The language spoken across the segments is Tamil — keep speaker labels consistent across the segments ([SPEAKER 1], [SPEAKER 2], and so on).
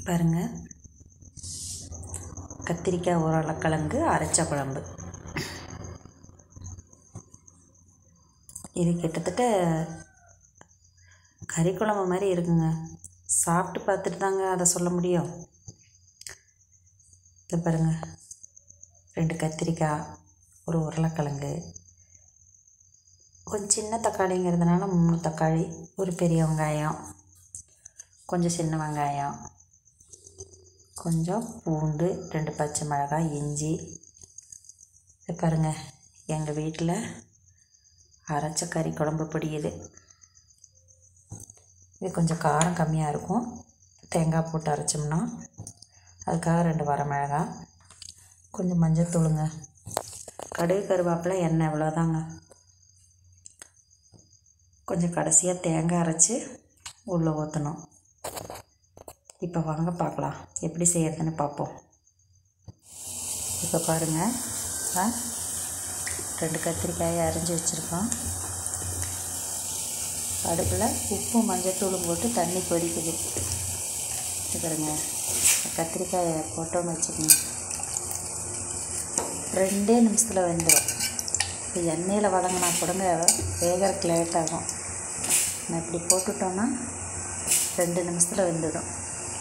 [SPEAKER 1] பாருங்கள் கத்திரிக்காய் உருளைக்கிழங்கு அரைச்ச குழம்பு இது கிட்டத்தட்ட கறி குழம்பு மாதிரி இருக்குங்க சாப்பிட்டு பார்த்துட்டு தாங்க அதை சொல்ல முடியும் இது பாருங்க ரெண்டு கத்திரிக்காய் ஒரு உருளைக்கிழங்கு கொஞ்சம் சின்ன தக்காளிங்கிறதுனால மூணு தக்காளி ஒரு பெரிய வெங்காயம் கொஞ்சம் சின்ன வெங்காயம் கொஞ்சம் பூண்டு ரெண்டு பச்சை மிளகாய் இஞ்சி இது பாருங்கள் எங்கள் வீட்டில் அரைச்ச கறி குழம்பு பொடி இது இது கொஞ்சம் காரம் கம்மியாக இருக்கும் தேங்காய் போட்டு அரைச்சோம்னா அதுக்காக ரெண்டு வரமிளகாய் கொஞ்சம் மஞ்சள் தூளுங்க கடுகு கருவேப்பிலை எண்ணெய் இவ்வளோதாங்க கொஞ்சம் கடைசியாக தேங்காய் அரைச்சி உள்ளே ஊற்றணும் இப்போ வாங்க பார்க்கலாம் எப்படி செய்கிறதுன்னு பார்ப்போம் இப்போ பாருங்கள் ஆ ரெண்டு கத்திரிக்காயை அரிஞ்சு வச்சுருக்கோம் அடுப்பில் உப்பு மஞ்சத்தூளும் போட்டு தண்ணி கொதிக்குது இது பாருங்க கத்திரிக்காயை போட்டோன்னு வச்சுக்கோங்க ரெண்டே நிமிஷத்தில் வெந்துடும் இப்போ எண்ணெயில் வதங்கினா கூடங்க வேகறதுக்கு லேட் ஆகும் நான் இப்படி போட்டுட்டோன்னா ரெண்டு நிமிஷத்தில் வெந்துடும்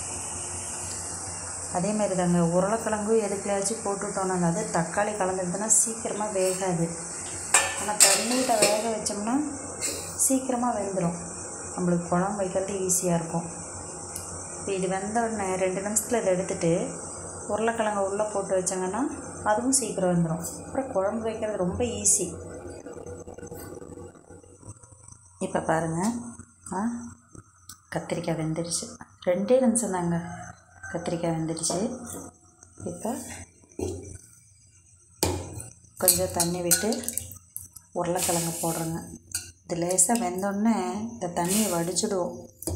[SPEAKER 1] அதே மாதிரி தாங்க உருளைக்கிழங்கும் எதுக்குலையாச்சும் போட்டுட்டோம்னாங்க அது தக்காளி கலந்துருதுன்னா சீக்கிரமாக வேகாது ஆனால் தண்ணியில் வேக வச்சோம்னா சீக்கிரமாக வெந்துடும் நம்மளுக்கு குழம்பு வைக்கிறது ஈஸியாக இருக்கும் இப்போ இது வெந்த உடனே ரெண்டு நிமிஷத்தில் இதை எடுத்துட்டு உருளைக்கிழங்க உள்ளே போட்டு வச்சாங்கன்னா அதுவும் சீக்கிரம் வந்துடும் அப்புறம் குழம்பு வைக்கிறது ரொம்ப ஈஸி இப்போ பாருங்கள் ஆ கத்திரிக்காய் வெந்துடுச்சு ரெண்டே நிமிஷம் தாங்க கத்திரிக்காய் வெந்துடுச்சு இப்போ கொஞ்சம் தண்ணி விட்டு உருளைக்கிழங்கு போடுறேங்க இது லேசாக வெந்தோடனே இந்த தண்ணியை வடிச்சிடுவோம்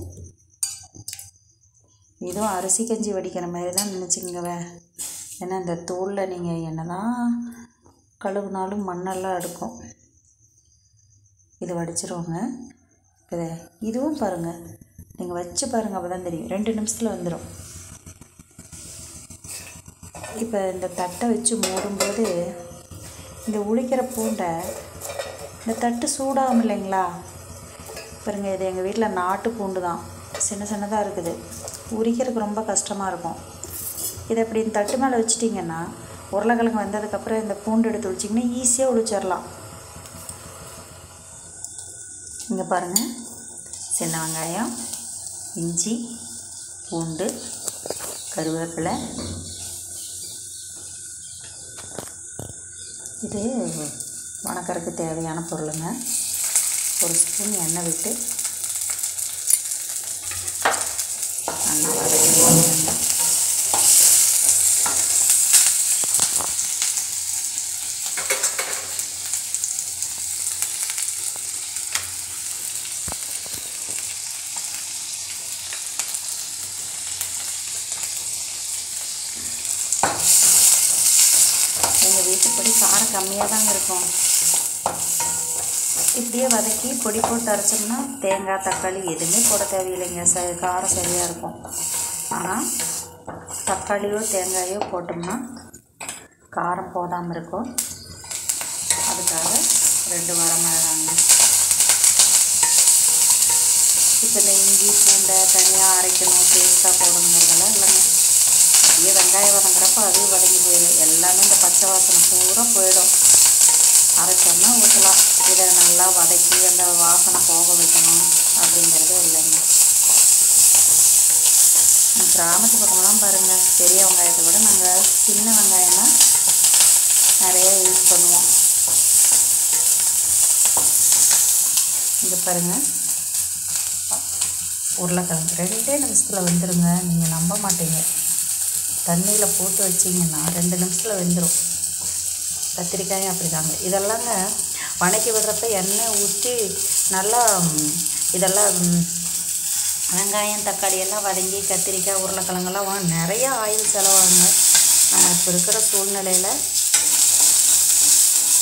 [SPEAKER 1] இதுவும் அரிசி கஞ்சி வடிக்கிற மாதிரி தான் நினச்சிக்கவே ஏன்னா இந்த தூளில் நீங்கள் என்ன தான் கழுவுனாலும் மண்ணெல்லாம் அடுக்கும் இது வடிச்சிருவோங்க இதை இதுவும் பாருங்கள் நீங்கள் வச்சு பாருங்கள் அப்போ தான் தெரியும் ரெண்டு நிமிஷத்தில் வந்துடும் இப்போ இந்த தட்டை வச்சு மூடும்போது இந்த உளிக்கிற பூண்டை இந்த தட்டு சூடாகும் இல்லைங்களா பாருங்க இது எங்கள் வீட்டில் நாட்டு பூண்டு தான் சின்ன சின்னதாக இருக்குது உரிக்கிறதுக்கு ரொம்ப கஷ்டமாக இருக்கும் இதை இப்படி இந்த தட்டு மேலே வச்சிட்டிங்கன்னா உருளைக்கிழங்கு வந்ததுக்கப்புறம் இந்த பூண்டு எடுத்து உளிச்சிங்கன்னா ஈஸியாக உளிச்சிடலாம் இங்கே பாருங்கள் சின்ன வெங்காயம் இஞ்சி பூண்டு கருவேப்பிலை இது வணக்கறதுக்கு தேவையான பொருளுங்க ஒரு ஸ்பூன் எண்ணெய் விட்டு நல்லா வதக்கிடுவாங்க எங்கள் வீட்டுப்படி காரம் கம்மியாக தாங்க இருக்கும் இப்படியே வதக்கி பொடி போட்டு அரைச்சோம்னா தேங்காய் தக்காளி எதுவுமே போட தேவையில்லைங்க ச காரம் சரியாக இருக்கும் ஆனால் தக்காளியோ தேங்காயோ போட்டோம்னா காரம் போடாமல் இருக்கும் அதுக்காக ரெண்டு வரமிளகாங்க இப்போ இந்த இஞ்சி பூண்டை தனியாக அரைக்கணும் பேஸ்ட்டாக போடணுங்கிறதெல்லாம் இல்லைங்க அப்படியே வெங்காயம் வதங்குறப்ப அதுவும் வதங்கி போயிடும் எல்லாமே இந்த பச்சை வாசனை பூரா போயிடும் அரைச்சோம்னா ஊற்றலாம் இதை நல்லா வதக்கி அந்த வாசனை போக வைக்கணும் அப்படிங்கிறது இல்லைங்க கிராமத்து பக்கமெல்லாம் பாருங்கள் பெரிய வெங்காயத்தை விட நாங்கள் சின்ன வெங்காயம் தான் நிறைய யூஸ் பண்ணுவோம் இங்கே பாருங்கள் உருளைக்கிழங்கு ரெண்டே நிமிஷத்தில் வெந்துருங்க நீங்கள் நம்ப மாட்டீங்க தண்ணியில் போட்டு வச்சிங்கன்னா ரெண்டு நிமிஷத்தில் வெந்துடும் கத்திரிக்காயும் அப்படிதாங்க இதெல்லாங்க வணக்கி விடுறப்ப எண்ணெய் ஊற்றி நல்லா ம், இதெல்லாம் ம், வெங்காயம் தக்காளி எல்லாம் வதங்கி கத்திரிக்காய் உருளைக்கிழங்கெல்லாம் வா நிறைய ஆயில் செலவாகுங்க நம்ம இப்போ இருக்கிற சூழ்நிலையில்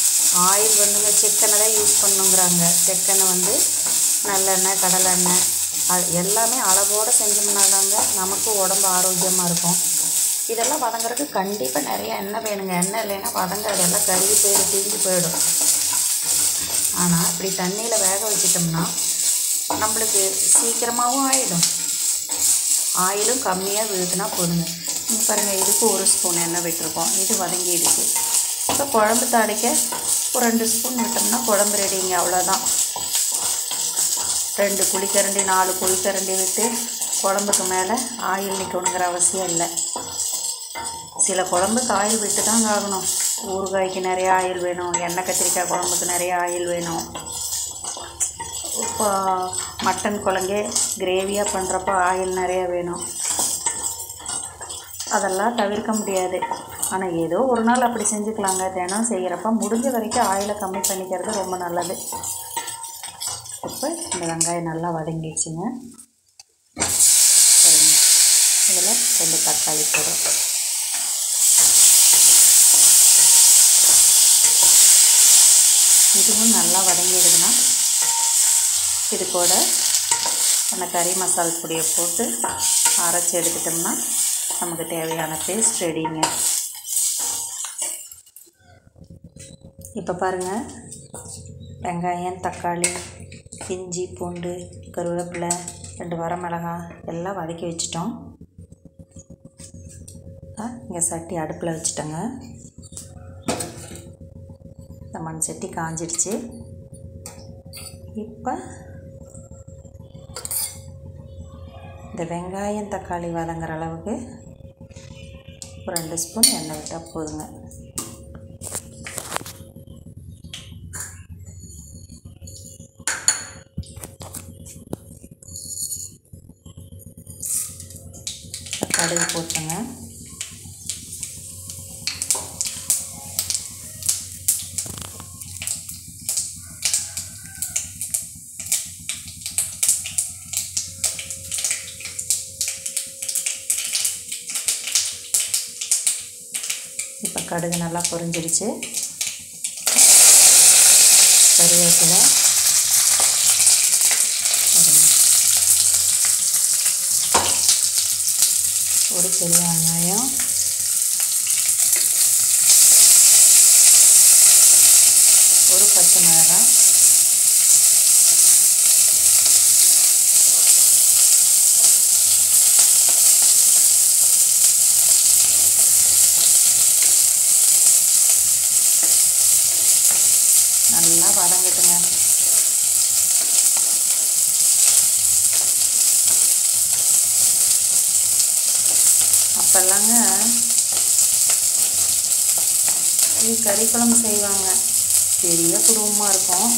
[SPEAKER 1] ஆயில் வந்துங்க செக்கெண்ணெய் தான் யூஸ் பண்ணுங்கிறாங்க செக்கெண்ணெய் வந்து நல்லெண்ணெய் கடலெண்ணெய் அது எல்லாமே அளவோடு செஞ்சோம்னா தாங்க நமக்கு உடம்பு ஆரோக்கியமாக இருக்கும் இதெல்லாம் வதங்குறதுக்கு கண்டிப்பாக நிறைய எண்ணெய் வேணுங்க எண்ணெய் இல்லைன்னா வதங்காது எல்லாம் கருகி போயிடும் தீஞ்சு போயிடும் ஆனால் இப்படி தண்ணியில் வேக வச்சிட்டோம்னா நம்மளுக்கு சீக்கிரமாகவும் ஆயிடும் ஆயிலும் கம்மியாக விழுதுனா போதுங்க இங்கே பாருங்கள் இதுக்கு ஒரு ஸ்பூன் எண்ணெய் விட்டுருக்கோம் இது வதங்கிடுச்சு இப்போ குழம்பு தாளிக்க ஒரு ரெண்டு ஸ்பூன் விட்டோம்னா குழம்பு ரெடிங்க அவ்வளோதான் ரெண்டு குழிக்கரண்டி நாலு குழிக்கரண்டி விட்டு குழம்புக்கு மேலே ஆயில் நிற்கணுங்கிற அவசியம் இல்லை சில குழம்புக்கு ஆயில் விட்டு தாங்க ஆகணும் ஊறுகாய்க்கு நிறைய ஆயில் வேணும் எண்ணெய் கத்திரிக்காய் குழம்புக்கு நிறைய ஆயில் வேணும் இப்போ மட்டன் குழம்பே கிரேவியாக பண்ணுறப்போ ஆயில் நிறைய வேணும் அதெல்லாம் தவிர்க்க முடியாது ஆனால் ஏதோ ஒரு நாள் அப்படி செஞ்சுக்கலாங்க தினம் செய்கிறப்ப முடிஞ்ச வரைக்கும் ஆயிலை கம்மி பண்ணிக்கிறது ரொம்ப நல்லது இப்போ இந்த வெங்காயம் நல்லா வதங்கிடுச்சுங்க சரிங்க இதில் ரெண்டு தக்காளி போடும் இதுவும் நல்லா வதங்கிடுதுன்னா இது கூட அந்த கறி மசால் பொடியை போட்டு அரைச்சி எடுத்துட்டோம்னா நமக்கு தேவையான பேஸ்ட் ரெடிங்க இப்போ பாருங்கள் வெங்காயம் தக்காளி இஞ்சி பூண்டு கருவேப்பிலை ரெண்டு வரமிளகாய் எல்லாம் வதக்கி வச்சிட்டோம் இங்கே சட்டி அடுப்பில் வச்சுட்டோங்க இந்த மண் சட்டி காஞ்சிடுச்சு இப்போ இந்த வெங்காயம் தக்காளி வதங்குற அளவுக்கு ஒரு ரெண்டு ஸ்பூன் எண்ணெய் விட்டால் போதுங்க கடுகு போட்டுங்க இப்போ கடுகு நல்லா பொரிஞ்சிடுச்சு கருவேப்பிலை சரிங்க. ஒரு பெரிய வெங்காயம் ஒரு பச்சை மிளகாய் நல்லா வதங்கட்டுங்க அப்போல்லாங்க இது கறி குழம்பு செய்வாங்க பெரிய குடும்பமாக இருக்கும்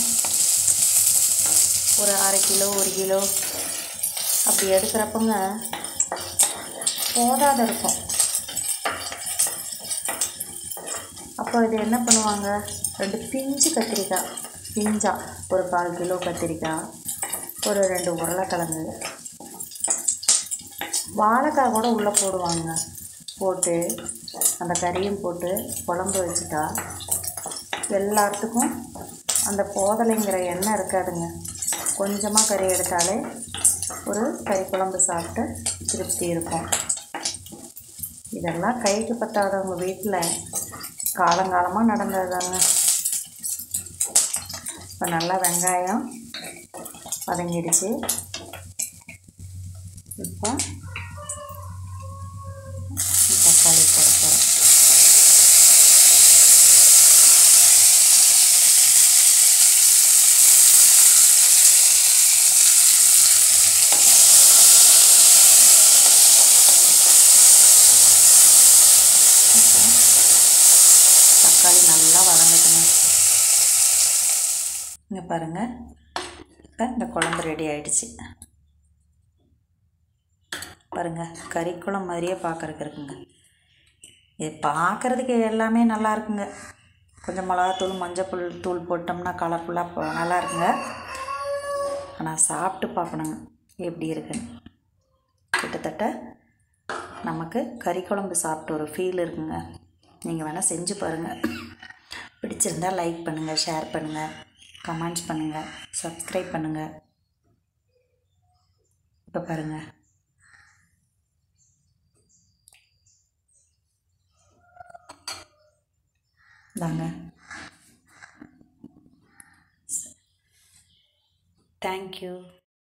[SPEAKER 1] ஒரு அரை கிலோ ஒரு கிலோ அப்படி எடுக்கிறப்பங்க போதாத இருக்கும் அப்போ இது என்ன பண்ணுவாங்க ரெண்டு பிஞ்சு கத்திரிக்காய் பிஞ்சா ஒரு கால் கிலோ கத்திரிக்காய் ஒரு ரெண்டு உருளைக்கிழங்கு வாழைக்காய் கூட உள்ளே போடுவாங்க போட்டு அந்த கறியும் போட்டு குழம்பு வச்சுட்டா எல்லாத்துக்கும் அந்த போதலைங்கிற எண்ணெய் இருக்காதுங்க கொஞ்சமாக கறி எடுத்தாலே ஒரு கறி குழம்பு சாப்பிட்டு திருப்தி இருக்கும் இதெல்லாம் கைக்கு பத்தாதவங்க வீட்டில் காலங்காலமாக நடந்ததுதாங்க இப்போ நல்லா வெங்காயம் வதங்கிடுச்சு இப்போ தக்காளி போட போகிறோம் தக்காளி நல்லா வதங்கட்டுங்க இங்கே பாருங்கள் இப்போ இந்த குழம்பு ரெடி ஆயிடுச்சு பாருங்கள் கறி குழம்பு மாதிரியே பார்க்கறக்கு இருக்குங்க இது பார்க்குறதுக்கு எல்லாமே நல்லா இருக்குங்க கொஞ்சம் மிளகாத்தூள் மஞ்சள் தூள் போட்டோம்னா கலர்ஃபுல்லாக நல்லா இருக்குங்க ஆனால் சாப்பிட்டு பார்க்கணுங்க எப்படி இருக்குன்னு கிட்டத்தட்ட நமக்கு கறி குழம்பு சாப்பிட்ட ஒரு ஃபீல் இருக்குங்க நீங்கள் வேணால் செஞ்சு பாருங்கள் பிடிச்சிருந்தால் லைக் பண்ணுங்கள் ஷேர் பண்ணுங்கள் கமெண்ட்ஸ் பண்ணுங்கள் சப்ஸ்கிரைப் பண்ணுங்கள் இப்போ பாருங்கள் தாங்க தேங்க்யூ